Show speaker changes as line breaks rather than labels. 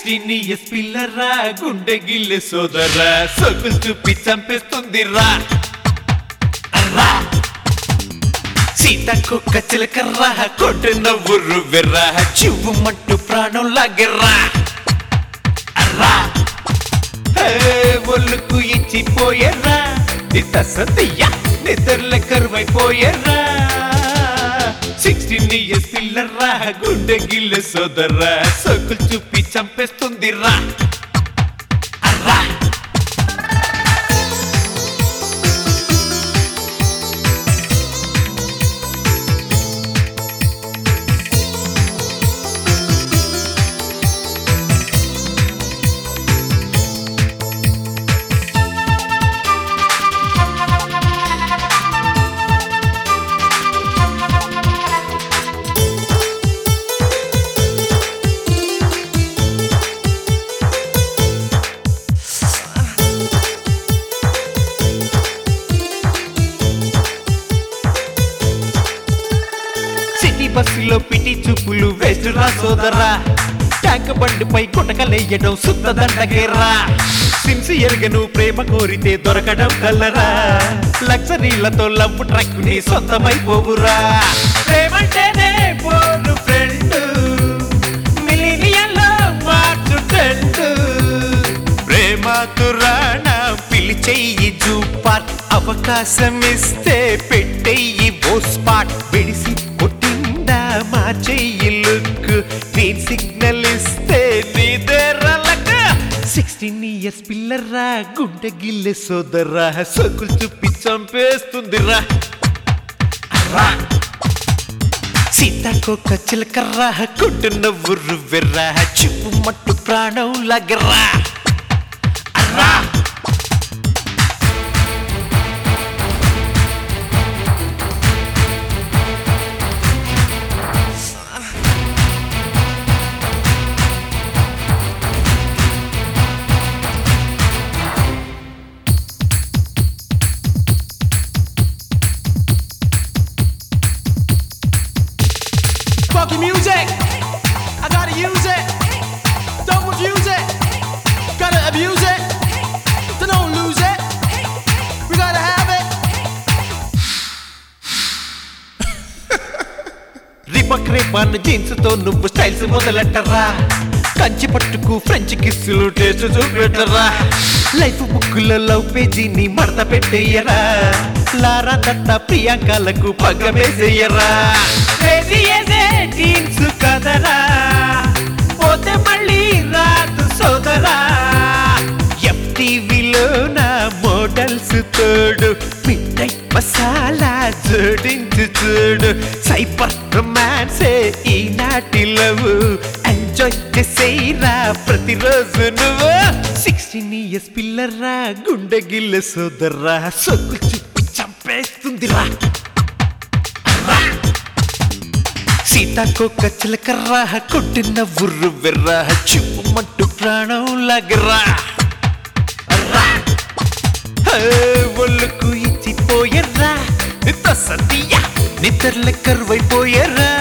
Sixteen years పిల్లరా గుండె గిల్లె సోదరా సొగులు చూపి చంపేస్తుంది రా రా సీతకొక్క చిలకర్రా కొట్టు నవ్వురు వెర్రా చివ్వు మట్టు ప్రాణం లాగెర్రా అర్రా హే, ఒళ్ళుకు ఇచ్చిపోయర్రా నిత సతయ్య నిద్రల కరువైపోయర్రా సిక్స్టీన్ ఇయర్స్ పిల్లర్రా గుండె గిల్లె సోదర్రా సొక్కులు చూపి చంపేస్తుంది రా అర్రా సిటీ బస్సులో పిటి చూపులు వేస్తురా సోదరా ట్యాంక్ బండిపై కొటకలేయడం శుద్ధ దండగేర్రా సిన్సియర్ గా నువ్వు ప్రేమ కోరితే దొరకడం కల్లరా లగ్జరీలతో లంపు ట్రక్ ని సొంతమైపోవురా ప్రేమంటేనే పోను ఫ్రెండ్ మిలీనియన్లో మార్చు ట్రెండ్ ప్రేమాతురాణ పిలిచెయ్యి జూపాట్ అవకాశం ఇస్తే పెట్టెయ్యి ఓ స్పాట్ విడిసి కొట్టిందా మా చెయ్యి లుక్ గ్రీన్ సిగ్నల్ ఇస్తే నీదేరలక సిక్స్టీన్ ఇయర్స్ పిల్లరా గుండె గిల్లె సోదరా సొక్కులు చూపి చంపేస్తుందిరా రా సీతాకోక చిలకర్రా కొట్టు నవ్వురు వెర్రా చిప్పు మట్టు ప్రాణం లగర్రా అర్రా
Funky music. I gotta use it. Don't refuse it. Gotta abuse it. Then don't lose it. We gotta have it.
Reebok Ray Ban jeans తో నువ్వు స్టైల్స్ మొదలెట్టరా కంచి పట్టుకు ఫ్రెంచ్ కిస్సులు టేస్ట్ చూపెట్టరా లైఫ్ బుక్కులో లవ్ పేజీని మడత పెట్టేయరా లారా దత్త ప్రియాంకలకు పగ్గ వేసేయరా జీన్స్ కదరా పోతే మళ్ళీ రాదు సోదరా ఎఫ్టీవీలో నా మోడల్స్ తోడు మిఠై మసాలా జోడించు చూడు సైబర్ రొమాన్సే ఈనాటి లవ్ ఎంజాయ్ చేసేరా ప్రతిరోజు నువ్వు సిక్స్టీన్ ఇయర్స్ పిల్లరా గుండె గిల్లె సోదరా సొక్కు చుప్పి చంపేస్తుందిరా రా. సీతాకోక చిలకర్రా కొట్టిన ఉర్రు వెర్రా చిప్పు మట్టు ప్రాణం లాగరా రా. హే, ఒళ్ళుకు ఇచ్చిపోయర్రా సతీయ నిద్రల కరువైపోయర్రా